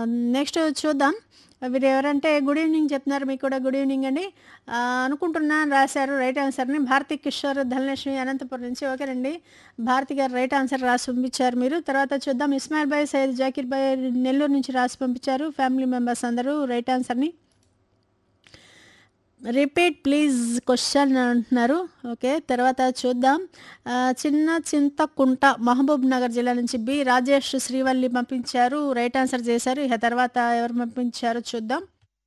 next చూద్దాం వీరు ఎవరంటే గుడ్ ఈవినింగ్ చెప్తున్నారు మీకు కూడా గుడ్ ఈవినింగ్ అండి ఆ, అనుకుంటున్నాను రాశారు రైట్ ఆన్సర్ని భారతి కిషోర్ ధనలక్ష్మి అనంతపురం నుంచి ఓకేనండి భారతి గారు రైట్ ఆన్సర్ రాసి పంపించారు మీరు తర్వాత చూద్దాం ఇస్మాయిల్ భాయ్ సయ్యద్ జాకీర్ భాయ్ నెల్లూరు నుంచి రాసి పంపించారు ఫ్యామిలీ మెంబర్స్ అందరూ రైట్ ఆన్సర్ని రిపీట్ ప్లీజ్ క్వశ్చన్ అంటున్నారు ఓకే తర్వాత చూద్దాం ఆ, చిన్న చింతకుంట మహబూబ్ నగర్ జిల్లా నుంచి బి రాజేష్ శ్రీవల్లి పంపించారు రైట్ ఆన్సర్ చేశారు ఇక తర్వాత ఎవరు పంపించారో చూద్దాం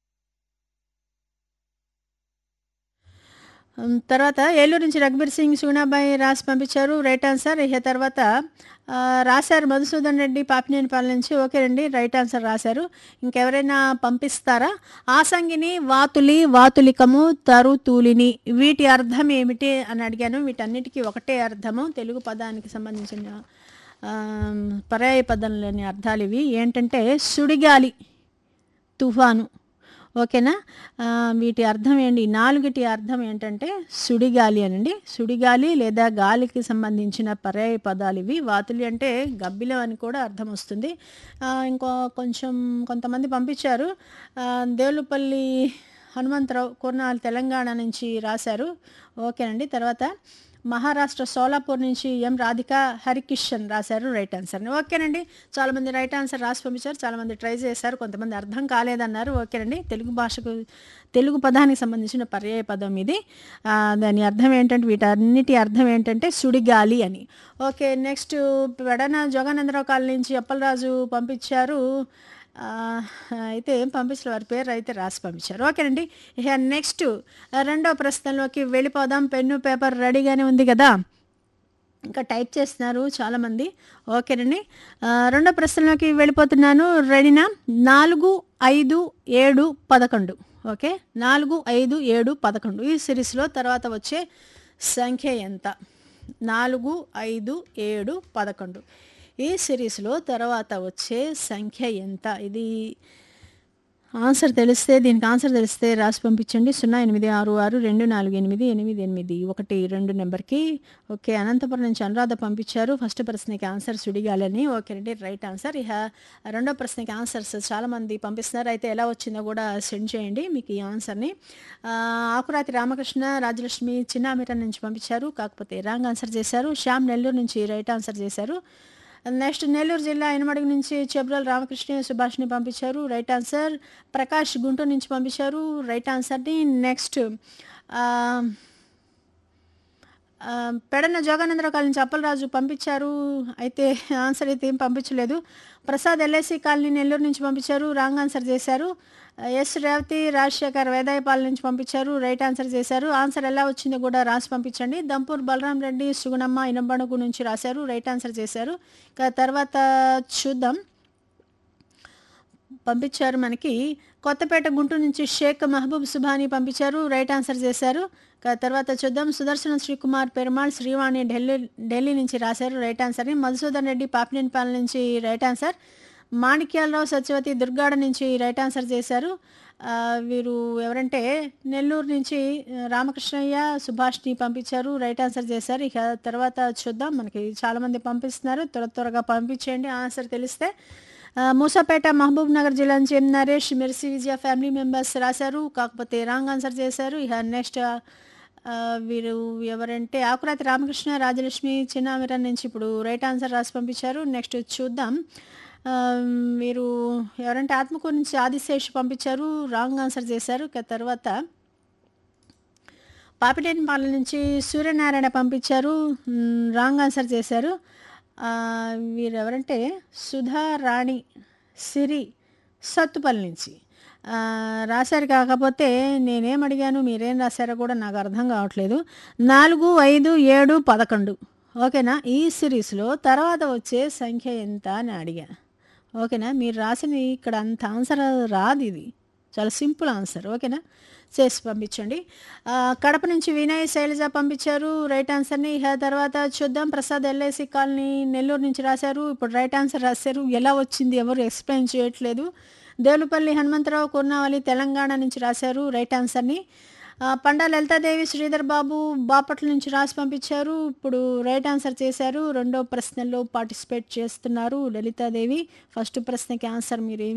ఉమ్, తర్వాత ఏలూరు నుంచి రఘుబీర్ సింగ్ సూనాబాయి రాసి పంపించారు రైట్ ఆన్సర్ ఇక తర్వాత ఆ, రాశారు మధుసూదన్ రెడ్డి పాపినేనిపాలెం నుంచి ఓకే అండి రైట్ ఆన్సర్ రాశారు ఇంకెవరైనా పంపిస్తారా ఆసంగిని వాతులి వాతులికము తరుతూలిని వీటి అర్థం ఏమిటి అని అడిగాను వీటన్నిటికీ ఒకటే అర్థము తెలుగు పదానికి సంబంధించిన ఆ, పర్యాయ పదంలోని అర్థాలు ఇవి ఏంటంటే సుడిగాలి తుఫాను ఓకేనా ఆ, వీటి అర్థం ఏంటి ఈ నాలుగిటి అర్థం ఏంటంటే సుడిగాలి అనండి సుడిగాలి లేదా గాలికి సంబంధించిన పర్యాయ పదాలు ఇవి వాతులి అంటే గబ్బిలం అని కూడా అర్థం వస్తుంది ఆ, ఇంకో కొంచెం కొంతమంది పంపించారు ఆ, దేవులపల్లి హనుమంతరావు కుర్నాల్ తెలంగాణ నుంచి రాశారు ఓకేనండి తర్వాత మహారాష్ట్ర సోలాపూర్ నుంచి ఎం రాధిక హరికిషన్ రాశారు రైట్ ఆన్సర్ని ఓకేనండి చాలామంది రైట్ ఆన్సర్ రాసి పంపించారు చాలామంది ట్రై చేశారు కొంతమంది అర్థం కాలేదన్నారు ఓకేనండి తెలుగు భాషకు తెలుగు పదానికి సంబంధించిన పర్యాయ పదం ఇది ఆ, దాని అర్థం ఏంటంటే వీటన్నిటి అర్థం ఏంటంటే సుడిగాలి అని okay next Pedana Joganandarao colony నుంచి అప్పలరాజు పంపించారు ఆ, అయితే ఏం పంపించలేదు వారి పేరు అయితే రాసి పంపించారు ఓకేనండి ఇక నెక్స్ట్ రెండో ప్రశ్నలోకి వెళ్ళిపోదాం పెన్ను పేపర్ రెడీగానే ఉంది కదా ఇంకా టైప్ చేస్తున్నారు చాలామంది ఓకేనండి ఆ, రెండో ప్రశ్నలోకి వెళ్ళిపోతున్నాను రెడీనా నాలుగు ఐదు ఏడు పదకొండు ఓకే నాలుగు ఐదు ఏడు పదకొండు ఈ సిరీస్లో తర్వాత వచ్చే సంఖ్య ఎంత నాలుగు ఐదు ఏడు పదకొండు ఈ సిరీస్లో తర్వాత వచ్చే సంఖ్య ఎంత ఇది ఆన్సర్ తెలిస్తే దీనికి ఆన్సర్ తెలిస్తే రాసి పంపించండి సున్నా ఎనిమిది ఆరు ఆరు రెండు నాలుగు ఎనిమిది ఎనిమిది ఎనిమిది ఒకటి రెండు నెంబర్కి ఓకే అనంతపురం నుంచి అనురాధ పంపించారు ఫస్ట్ ప్రశ్నకి ఆన్సర్ సుడిగాలని ఓకే అండి రైట్ ఆన్సర్ ఇక రెండో ప్రశ్నకి ఆన్సర్స్ చాలామంది పంపిస్తున్నారు అయితే ఎలా వచ్చిందో కూడా సెండ్ చేయండి మీకు ఈ ఆన్సర్ని ఆ, ఆకురాతి రామకృష్ణ రాజలక్ష్మి చిన్నామిర నుంచి పంపించారు కాకపోతే రాంగ్ ఆన్సర్ చేశారు శ్యామ్ నెల్లూరు నుంచి రైట్ ఆన్సర్ చేశారు నెక్స్ట్ నెల్లూరు జిల్లా ఎనమడుగు నుంచి చెబ్రల్ రామకృష్ణ సుభాష్ని పంపించారు రైట్ ఆన్సర్ ప్రకాష్ గుంటూరు నుంచి పంపించారు రైట్ ఆన్సర్ని నెక్స్ట్ ఆ, ఆ, పెడన జోగానందరావు కాలనీ నుంచి అప్పలరాజు పంపించారు అయితే ఆన్సర్ అయితే ఏం పంపించలేదు ప్రసాద్ ఎల్ఐసి కాలనీ నెల్లూరు నుంచి పంపించారు రాంగ్ ఆన్సర్ చేశారు ఎస్ రేవతి రాజశేఖర్ వేదాయపాలెం నుంచి పంపించారు రైట్ ఆన్సర్ చేశారు ఆన్సర్ ఎలా వచ్చిందో కూడా రాసి పంపించండి దంపూర్ బలరాం రెడ్డి సుగుణమ్మ ఇనబణగు నుంచి రాశారు రైట్ ఆన్సర్ చేశారు ఇక తర్వాత చూద్దాం పంపించారు మనకి కొత్తపేట గుంటూరు నుంచి షేక్ మహబూబ్ సుభాని పంపించారు రైట్ ఆన్సర్ చేశారు క- తర్వాత చూద్దాం సుదర్శన శ్రీకుమార్ పెరుమాళ్ శ్రీవాణి ఢిల్లీ ఢిల్లీ నుంచి రాశారు రైట్ ఆన్సర్ని మధుసూదన్ రెడ్డి పాపినేనిపాలెం నుంచి రైట్ ఆన్సర్ మాణిక్యాలరావు సత్యవతి దుర్గాడ నుంచి రైట్ ఆన్సర్ చేశారు ఆ, వీరు ఎవరంటే నెల్లూరు నుంచి ఆ, రామకృష్ణయ్య సుభాష్ని పంపించారు రైట్ ఆన్సర్ చేశారు ఇక తర్వాత చూద్దాం మనకి చాలామంది పంపిస్తున్నారు త్వర త్వరగా పంపించేయండి ఆన్సర్ తెలిస్తే ఆ, మూసాపేట మహబూబ్ నగర్ జిల్లా నుంచి M Naresh Mercy Vijaya family members రాశారు కాకపోతే రాంగ్ ఆన్సర్ చేశారు ఇక నెక్స్ట్ ఆ, వీరు ఎవరంటే ఆకురాతి రామకృష్ణ రాజలక్ష్మి చిన్నామిరన్ నుంచి ఇప్పుడు రైట్ ఆన్సర్ రాసి పంపించారు నెక్స్ట్ చూద్దాం ఆ, మీరు ఎవరంటే ఆత్మకూరు నుంచి ఆదిశేష్ పంపించారు రాంగ్ ఆన్సర్ చేశారు ఇక తర్వాత పాపినేనిపాలెం నుంచి సూర్యనారాయణ పంపించారు మ్, రాంగ్ ఆన్సర్ చేశారు ఆ, వీరు ఎవరంటే సుధా రాణి సిరి సత్తుపల్లి నుంచి ఆ, రాశారు కాకపోతే నేనేం అడిగాను మీరేం రాశారో కూడా నాకు అర్థం కావట్లేదు నాలుగు ఐదు ఏడు పదకొండు ఓకేనా ఈ సిరీస్లో తర్వాత వచ్చే సంఖ్య ఎంత అని అడిగా ఓకేనా మీరు రాసిన ఇక్కడ అంత ఆన్సర్ రాదు ఇది చాలా సింపుల్ ఆన్సర్ ఓకేనా చేసి పంపించండి ఆ, కడప నుంచి వినయ్ శైలజ పంపించారు రైట్ ఆన్సర్ని ఇక తర్వాత చూద్దాం ప్రసాద్ ఎల్ఐసి కాలనీ నెల్లూరు నుంచి రాశారు ఇప్పుడు రైట్ ఆన్సర్ రాశారు ఎలా వచ్చింది ఎవరు ఎక్స్ప్లెయిన్ చేయట్లేదు దేవులపల్లి హనుమంతరావు కుర్నావళి తెలంగాణ నుంచి రాశారు రైట్ ఆన్సర్ని ఆ, పండా లలితాదేవి శ్రీధర్ బాబు బాపట్ల నుంచి రాసి పంపించారు ఇప్పుడు రైట్ ఆన్సర్ చేశారు రెండో ప్రశ్నలో పార్టిసిపేట్ చేస్తున్నారు లలితాదేవి ఫస్ట్ ప్రశ్నకి ఆన్సర్ మీరు ఏమి